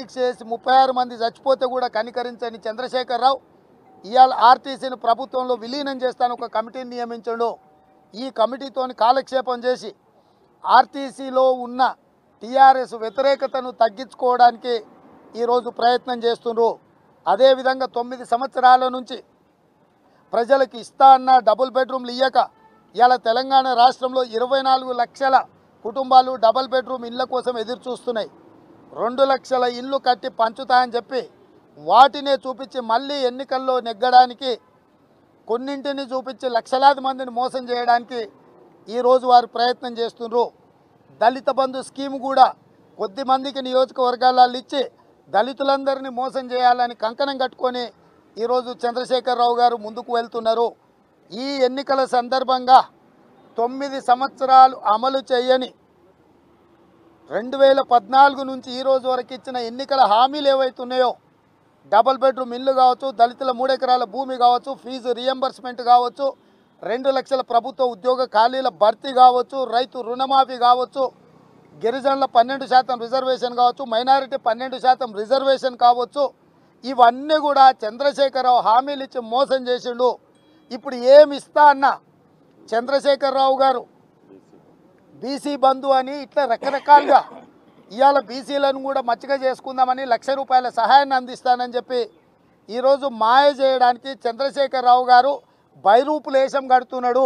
దీక్ష చేసి ముప్పై ఆరు మంది చచ్చిపోతే కూడా కనికరించని చంద్రశేఖరరావు ఇవాళ ఆర్టీసీని ప్రభుత్వంలో విలీనం చేస్తాను ఒక కమిటీని నియమించడు ఈ కమిటీతోని కాలక్షేపం చేసి ఆర్టీసీలో ఉన్న టీఆర్ఎస్ వ్యతిరేకతను తగ్గించుకోవడానికి ఈరోజు ప్రయత్నం చేస్తుండ్రు అదేవిధంగా తొమ్మిది సంవత్సరాల నుంచి ప్రజలకు ఇస్తా అన్న డబుల్ బెడ్రూమ్లు ఇయ్యక ఇలా తెలంగాణ రాష్ట్రంలో ఇరవై నాలుగు లక్షల కుటుంబాలు డబుల్ బెడ్రూమ్ ఇళ్ళ కోసం ఎదురు చూస్తున్నాయి రెండు లక్షల ఇల్లు కట్టి పంచుతాయని చెప్పి వాటినే చూపించి మళ్ళీ ఎన్నికల్లో నెగ్గడానికి కొన్నింటిని చూపించి లక్షలాది మందిని మోసం చేయడానికి ఈరోజు వారు ప్రయత్నం చేస్తున్నారు దళిత బంధు స్కీమ్ కూడా కొద్ది మందికి నియోజకవర్గాలలో ఇచ్చి దళితులందరినీ మోసం చేయాలని కంకణం కట్టుకొని ఈరోజు చంద్రశేఖరరావు గారు ముందుకు వెళ్తున్నారు ఈ ఎన్నికల సందర్భంగా తొమ్మిది సంవత్సరాలు అమలు చేయని రెండు వేల పద్నాలుగు నుంచి ఈ రోజు వరకు ఇచ్చిన ఎన్నికల హామీలు ఏవైతున్నాయో డబుల్ బెడ్రూమ్ ఇల్లు కావచ్చు దళితుల మూడెకరాల భూమి కావచ్చు ఫీజు రియంబర్స్మెంట్ కావచ్చు రెండు లక్షల ప్రభుత్వ ఉద్యోగ ఖాళీల భర్తీ కావచ్చు రైతు రుణమాఫీ కావచ్చు గిరిజనుల పన్నెండు శాతం రిజర్వేషన్ కావచ్చు మైనారిటీ పన్నెండు శాతం రిజర్వేషన్ కావచ్చు ఇవన్నీ కూడా చంద్రశేఖరరావు హామీలు ఇచ్చి మోసం చేసిండు ఇప్పుడు ఏమి ఇస్తా అన్న చంద్రశేఖరరావు గారు బీసీ బంధు అని ఇట్లా రకరకాలుగా ఇవాళ బీసీలను కూడా మచ్చిక చేసుకుందామని లక్ష రూపాయల సహాయాన్ని అందిస్తానని చెప్పి ఈరోజు మాయ చేయడానికి చంద్రశేఖరరావు గారు బైరూపుల వేషం కడుతున్నాడు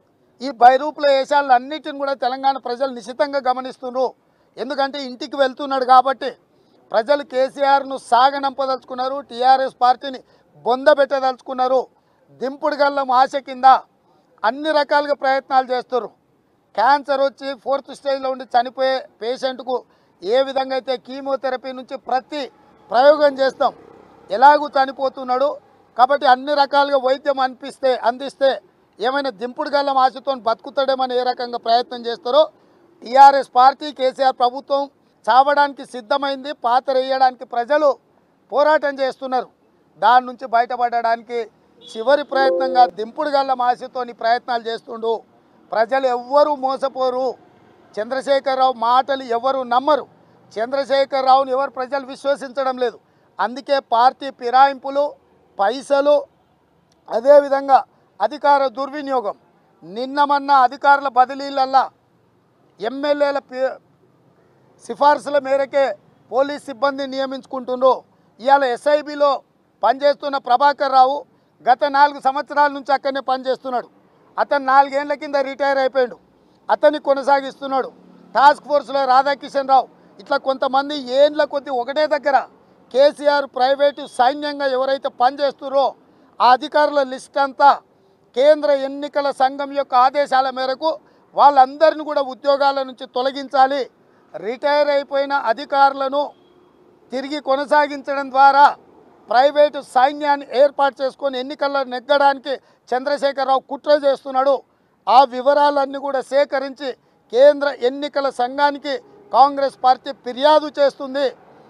ఈ బైరూపుల వేషాలను అన్నిటిని కూడా తెలంగాణ ప్రజలు నిశితంగా గమనిస్తున్నారు ఎందుకంటే ఇంటికి వెళ్తున్నాడు కాబట్టి ప్రజలు కేసీఆర్ను సాగనంపదలుచుకున్నారు టీఆర్ఎస్ పార్టీని బొందబెట్టదలుచుకున్నారు దింపుడు గల్లం ఆశ కింద అన్ని రకాలుగా ప్రయత్నాలు చేస్తారు క్యాన్సర్ వచ్చి ఫోర్త్ స్టేజ్లో ఉండి చనిపోయే పేషెంట్కు ఏ విధంగా అయితే కీమోథెరపీ నుంచి ప్రతి ప్రయోగం చేస్తాం ఎలాగూ చనిపోతున్నాడు కాబట్టి అన్ని రకాలుగా వైద్యం అనిపిస్తే అందిస్తే ఏమైనా దింపుడు గల్లం ఆశతో బతుకుతాడేమని ఏ రకంగా ప్రయత్నం చేస్తారో టీఆర్ఎస్ పార్టీ కేసీఆర్ ప్రభుత్వం చావడానికి సిద్ధమైంది పాత్ర వేయడానికి ప్రజలు పోరాటం చేస్తున్నారు దాని నుంచి బయటపడడానికి చివరి ప్రయత్నంగా దింపుడు గల్లం ఆశతోని ప్రయత్నాలు చేస్తుండు ప్రజలు ఎవ్వరూ మోసపోరు చంద్రశేఖరరావు మాటలు ఎవరు నమ్మరు చంద్రశేఖరరావుని ఎవరు ప్రజలు విశ్వసించడం లేదు అందుకే పార్టీ ఫిరాయింపులు పైసలు అదేవిధంగా అధికార దుర్వినియోగం నిన్న మొన్న అధికారుల బదిలీలల్లా ఎమ్మెల్యేల పి- సిఫార్సుల మేరకే పోలీస్ సిబ్బంది నియమించుకుంటుండ్రు ఇవాళ ఎస్ఐబిలో పనిచేస్తున్న ప్రభాకర్ రావు గత నాలుగు సంవత్సరాల నుంచి అక్కడనే పనిచేస్తున్నాడు అతను నాలుగేళ్ల కింద రిటైర్ అయిపోయాడు అతన్ని కొనసాగిస్తున్నాడు టాస్క్ ఫోర్స్లో రాధాకిషన్ రావు ఇట్లా కొంతమంది ఏండ్ల కొద్ది ఒకటే దగ్గర కేసీఆర్ ప్రైవేటు సైన్యంగా ఎవరైతే పనిచేస్తున్నారో ఆ అధికారుల లిస్ట్ అంతా కేంద్ర ఎన్నికల సంఘం యొక్క ఆదేశాల మేరకు వాళ్ళందరిని కూడా ఉద్యోగాల నుంచి తొలగించాలి రిటైర్ అయిపోయిన అధికారులను తిరిగి కొనసాగించడం ద్వారా ప్రైవేటు సైన్యాన్ని ఏర్పాటు చేసుకొని ఎన్నికల్లో నెగ్గడానికి చంద్రశేఖరరావు కుట్ర చేస్తున్నాడు ఆ వివరాలన్నీ కూడా సేకరించి కేంద్ర ఎన్నికల సంఘానికి కాంగ్రెస్ పార్టీ ఫిర్యాదు చేస్తుంది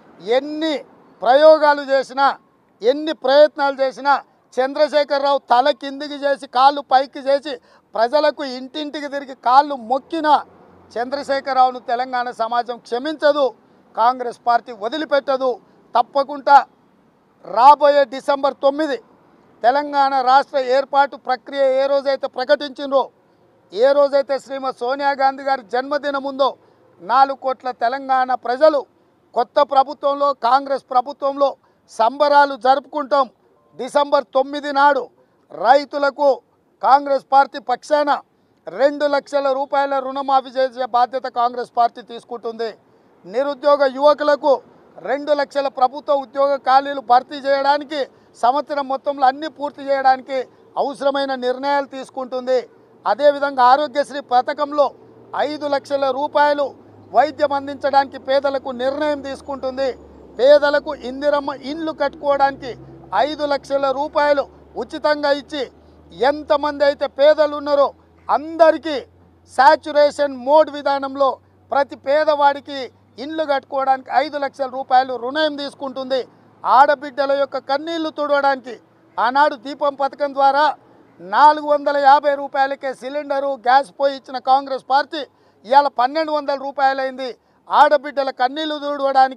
ఎన్ని ప్రయోగాలు చేసినా ఎన్ని ప్రయత్నాలు చేసినా చంద్రశేఖరరావు తల కిందికి చేసి కాళ్ళు పైకి చేసి ప్రజలకు ఇంటింటికి తిరిగి కాళ్ళు మొక్కిన చంద్రశేఖరరావును తెలంగాణ సమాజం క్షమించదు కాంగ్రెస్ పార్టీ వదిలిపెట్టదు తప్పకుండా రాబోయే డిసెంబర్ తొమ్మిది తెలంగాణ రాష్ట్ర ఏర్పాటు ప్రక్రియ ఏ రోజైతే ప్రకటించిందో ఏ రోజైతే శ్రీమతి సోనియా గాంధీ గారి జన్మదినం ఉందో నాలుగు కోట్ల తెలంగాణ ప్రజలు కొత్త ప్రభుత్వంలో కాంగ్రెస్ ప్రభుత్వంలో సంబరాలు జరుపుకుంటాం డిసెంబర్ తొమ్మిది నాడు రైతులకు కాంగ్రెస్ పార్టీ పక్షాన రెండు లక్షల రూపాయల రుణమాఫీ చేసే బాధ్యత కాంగ్రెస్ పార్టీ తీసుకుంటుంది నిరుద్యోగ యువకులకు రెండు లక్షల ప్రభుత్వ ఉద్యోగ ఖాళీలు భర్తీ చేయడానికి సంవత్సరం మొత్తంలో అన్ని పూర్తి చేయడానికి అవసరమైన నిర్ణయాలు తీసుకుంటుంది అదేవిధంగా ఆరోగ్యశ్రీ పథకంలో ఐదు లక్షల రూపాయలు వైద్యం అందించడానికి పేదలకు నిర్ణయం తీసుకుంటుంది పేదలకు ఇందిరమ్మ ఇండ్లు కట్టుకోవడానికి ఐదు లక్షల రూపాయలు ఉచితంగా ఇచ్చి ఎంతమంది అయితే పేదలు ఉన్నారో అందరికీ శాచురేషన్ మోడ్ విధానంలో ప్రతి పేదవాడికి ఇండ్లు కట్టుకోవడానికి ఐదు లక్షల రూపాయలు రుణం తీసుకుంటుంది ఆడబిడ్డల యొక్క కన్నీళ్లు తుడవడానికి ఆనాడు దీపం పథకం ద్వారా నాలుగు వందల యాభై రూపాయలకే సిలిండరు గ్యాస్ పోయి ఇచ్చిన కాంగ్రెస్ పార్టీ ఇవాళ పన్నెండు వందల రూపాయలైంది ఆడబిడ్డల కన్నీళ్లు తుడవడానికి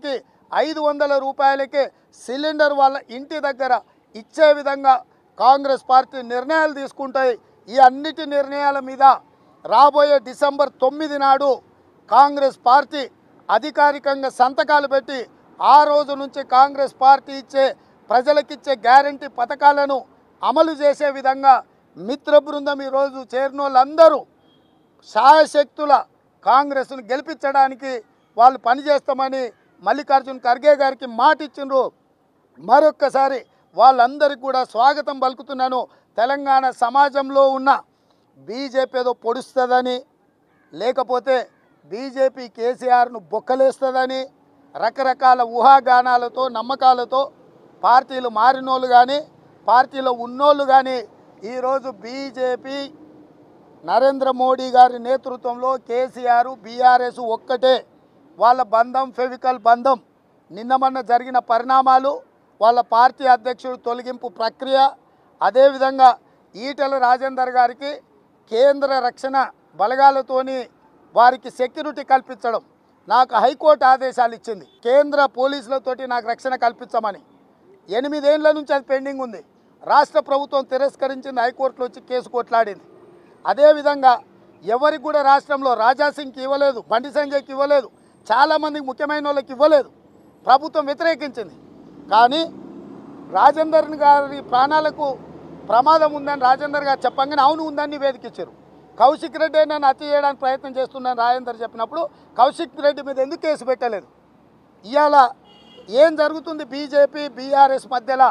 ఐదు వందల రూపాయలకే సిలిండర్ వాళ్ళ ఇంటి దగ్గర ఇచ్చే విధంగా కాంగ్రెస్ పార్టీ నిర్ణయాలు తీసుకుంటాయి ఈ అన్నిటి నిర్ణయాల మీద రాబోయే డిసెంబర్ తొమ్మిది నాడు కాంగ్రెస్ పార్టీ అధికారికంగా సంతకాలు పెట్టి ఆ రోజు నుంచి కాంగ్రెస్ పార్టీ ఇచ్చే ప్రజలకిచ్చే గ్యారంటీ పథకాలను అమలు చేసే విధంగా మిత్ర బృందం ఈరోజు చేరిన వాళ్ళందరూ శాయశక్తుల కాంగ్రెస్ను గెలిపించడానికి వాళ్ళు పనిచేస్తామని మల్లికార్జున్ ఖర్గే గారికి మాట ఇచ్చిండ్రు మరొక్కసారి వాళ్ళందరికీ కూడా స్వాగతం పలుకుతున్నాను తెలంగాణ సమాజంలో ఉన్న బీజేపీ ఏదో పొడుస్తుందని లేకపోతే బీజేపీ కేసీఆర్ను బొక్కలేస్తుందని రకరకాల ఊహాగానాలతో నమ్మకాలతో పార్టీలు మారినోళ్ళు కానీ పార్టీలో ఉన్నోళ్ళు కానీ ఈరోజు బీజేపీ నరేంద్ర మోడీ గారి నేతృత్వంలో కేసీఆర్ బీఆర్ఎస్ ఒక్కటే వాళ్ళ బంధం ఫెవికల్ బంధం నిన్న మొన్న జరిగిన పరిణామాలు వాళ్ళ పార్టీ అధ్యక్షుడు తొలగింపు ప్రక్రియ అదేవిధంగా ఈటెల రాజేందర్ గారికి కేంద్ర రక్షణ బలగాలతోని వారికి సెక్యూరిటీ కల్పించడం నాకు హైకోర్టు ఆదేశాలు ఇచ్చింది కేంద్ర పోలీసులతోటి నాకు రక్షణ కల్పించమని ఎనిమిదేళ్ల నుంచి అది పెండింగ్ ఉంది రాష్ట్ర ప్రభుత్వం తిరస్కరించింది హైకోర్టులో వచ్చి కేసు కొట్లాడింది అదేవిధంగా ఎవరికి కూడా రాష్ట్రంలో రాజాసింగ్కి ఇవ్వలేదు బండి సంజయ్కి ఇవ్వలేదు చాలామందికి ముఖ్యమైన వాళ్ళకి ఇవ్వలేదు ప్రభుత్వం వ్యతిరేకించింది కానీ రాజేందర్ గారి ప్రాణాలకు ప్రమాదం ఉందని రాజేందర్ గారు చెప్పంగానే అవును ఉందని నివేదికిచ్చారు కౌశిక్ రెడ్డి నన్ను హత్య చేయడానికి ప్రయత్నం చేస్తున్నాను రాజేందర్ చెప్పినప్పుడు కౌశిక్ రెడ్డి మీద ఎందుకు కేసు పెట్టలేదు ఇవాళ ఏం జరుగుతుంది బీజేపీ బీఆర్ఎస్ మధ్యలో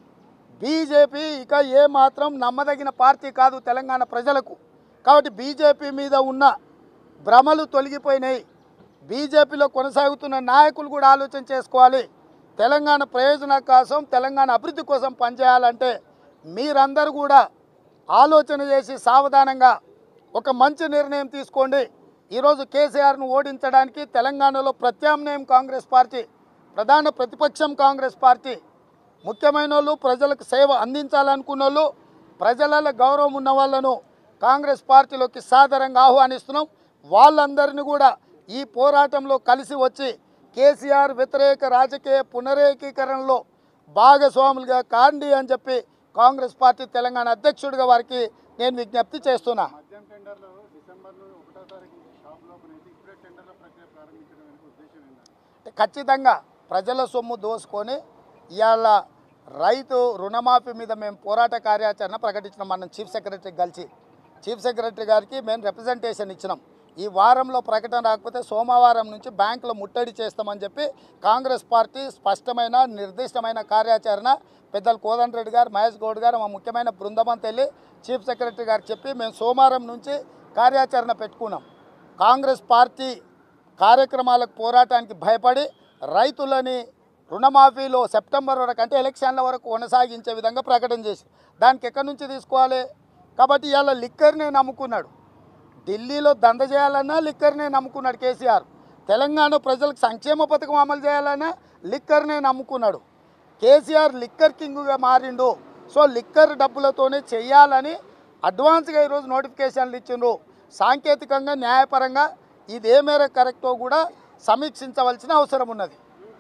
బీజేపీ ఇక ఏ మాత్రం నమ్మదగిన పార్టీ కాదు తెలంగాణ ప్రజలకు కాబట్టి బీజేపీ మీద ఉన్న భ్రమలు తొలగిపోయినాయి బీజేపీలో కొనసాగుతున్న నాయకులు కూడా ఆలోచన చేసుకోవాలి తెలంగాణ ప్రయోజనం కోసం తెలంగాణ అభివృద్ధి కోసం పనిచేయాలంటే మీరందరూ కూడా ఆలోచన చేసి సావధానంగా ఒక మంచి నిర్ణయం తీసుకోండి ఈరోజు కేసీఆర్ను ఓడించడానికి తెలంగాణలో ప్రత్యామ్నాయం కాంగ్రెస్ పార్టీ ప్రధాన ప్రతిపక్షం కాంగ్రెస్ పార్టీ ముఖ్యమైన వాళ్ళు ప్రజలకు సేవ అందించాలనుకున్న వాళ్ళు ప్రజలలో గౌరవం ఉన్న వాళ్ళను కాంగ్రెస్ పార్టీలోకి సాదరంగా ఆహ్వానిస్తున్నాం వాళ్ళందరినీ కూడా ఈ పోరాటంలో కలిసి వచ్చి కేసీఆర్ వ్యతిరేక రాజకీయ పునరేకీకరణలో భాగస్వాములుగా కాండి అని చెప్పి కాంగ్రెస్ పార్టీ తెలంగాణ అధ్యక్షుడిగా వారికి నేను విజ్ఞప్తి చేస్తున్నా మద్యం టెండర్లు డిసెంబర్లో ఒకటో తారీఖు షాప్ లోపల అయితే ఇప్పుడే టెండర్ల ప్రక్రియ ప్రారంభించడం వెనుక ఉద్దేశం ఏంటంటే ఖచ్చితంగా ప్రజల సొమ్ము దోసుకొని ఇవాళ రైతు రుణమాఫీ మీద మేము పోరాట కార్యాచరణ ప్రకటించినాం మనం చీఫ్ సెక్రటరీకి కలిసి చీఫ్ సెక్రటరీ గారికి మేము రిప్రజెంటేషన్ ఇచ్చినాం ఈ వారంలో ప్రకటన రాకపోతే సోమవారం నుంచి బ్యాంకులో ముట్టడి చేస్తామని చెప్పి కాంగ్రెస్ పార్టీ స్పష్టమైన నిర్దిష్టమైన కార్యాచరణ పెద్దలు కోదండ రెడ్డి గారు మహేష్ గౌడ్ గారు మా ముఖ్యమైన బృందమంతా వెళ్ళి చీఫ్ సెక్రటరీ గారు చెప్పి మేము సోమవారం నుంచి కార్యాచరణ పెట్టుకున్నాం కాంగ్రెస్ పార్టీ కార్యక్రమాలకు పోరాటానికి భయపడి రైతులని రుణమాఫీలో సెప్టెంబర్ వరకు అంటే ఎలక్షన్ల వరకు కొనసాగించే విధంగా ప్రకటన చేసి దానికి ఎక్కడి నుంచి తీసుకోవాలి కాబట్టి ఇవాళ లిక్కర్నే నమ్ముకున్నాడు ఢిల్లీలో దంద చేయాలన్నా లిక్కర్నే నమ్ముకున్నాడు కేసీఆర్ తెలంగాణ ప్రజలకు సంక్షేమ పథకం అమలు చేయాలన్నా లిక్కర్నే నమ్ముకున్నాడు కేసీఆర్ లిక్కర్ కింగ్గా మారిండు సో లిక్కర్ డబ్బులతోనే చెయ్యాలని అడ్వాన్స్గా ఈరోజు నోటిఫికేషన్లు ఇచ్చిండ్రు సాంకేతికంగా న్యాయపరంగా ఇది ఏ మేర కరెక్టో కూడా సమీక్షించవలసిన అవసరం ఉన్నది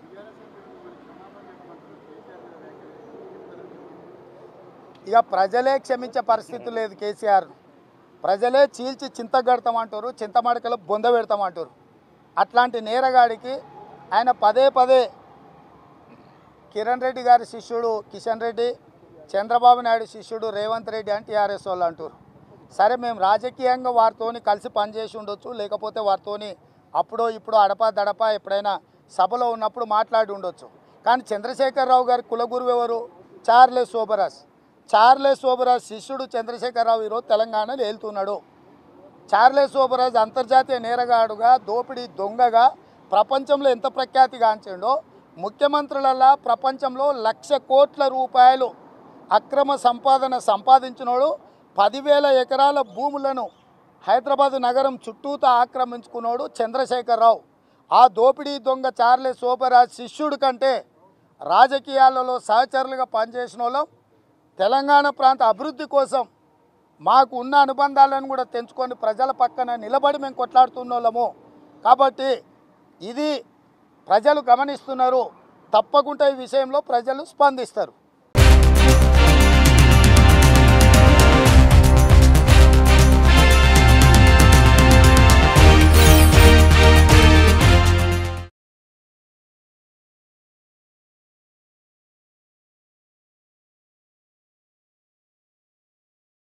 ఇక ప్రజలే క్షమించే పరిస్థితి లేదు కేసీఆర్ ప్రజలే చీల్చి చింతగడతామంటారు చింతమడకలో బొంద పెడతామంటారు అట్లాంటి నేరగాడికి ఆయన పదే పదే కిరణ్ రెడ్డి గారి శిష్యుడు కిషన్ రెడ్డి చంద్రబాబు నాయుడు శిష్యుడు రేవంత్ రెడ్డి అని టీఆర్ఎస్ వాళ్ళు అంటారు సరే మేము రాజకీయంగా వారితోని కలిసి పనిచేసి ఉండొచ్చు లేకపోతే వారితోని అప్పుడో ఇప్పుడు అడపా దడపా ఎప్పుడైనా సభలో ఉన్నప్పుడు మాట్లాడి ఉండొచ్చు కానీ చంద్రశేఖరరావు గారి కులగురువు ఎవరు చార్లెస్ సోబరాస్ చార్లెస్ సోబరాస్ శిష్యుడు చంద్రశేఖరరావు ఈరోజు తెలంగాణలో వెళ్తున్నాడు చార్లెస్ సోబరాజ్ అంతర్జాతీయ నేరగాడుగా దోపిడీ దొంగగా ప్రపంచంలో ఎంత ప్రఖ్యాతిగాంచిండో ముఖ్యమంత్రులలా ప్రపంచంలో లక్ష కోట్ల రూపాయలు అక్రమ సంపాదన సంపాదించినోడు పదివేల ఎకరాల భూములను హైదరాబాద్ నగరం చుట్టూతా ఆక్రమించుకున్నాడు చంద్రశేఖరరావు ఆ దోపిడీ దొంగ చార్లెస్ సోబరాజ్ శిష్యుడి కంటే రాజకీయాలలో సహచరులుగా పనిచేసిన వాళ్ళం తెలంగాణ ప్రాంత అభివృద్ధి కోసం మాకు ఉన్న అనుబంధాలను కూడా తెంచుకొని ప్రజల పక్కన నిలబడి మేము కొట్లాడుతున్న వాళ్ళము కాబట్టి ఇది ప్రజలు గమనిస్తున్నారు తప్పకుండా ఈ విషయంలో ప్రజలు స్పందిస్తారు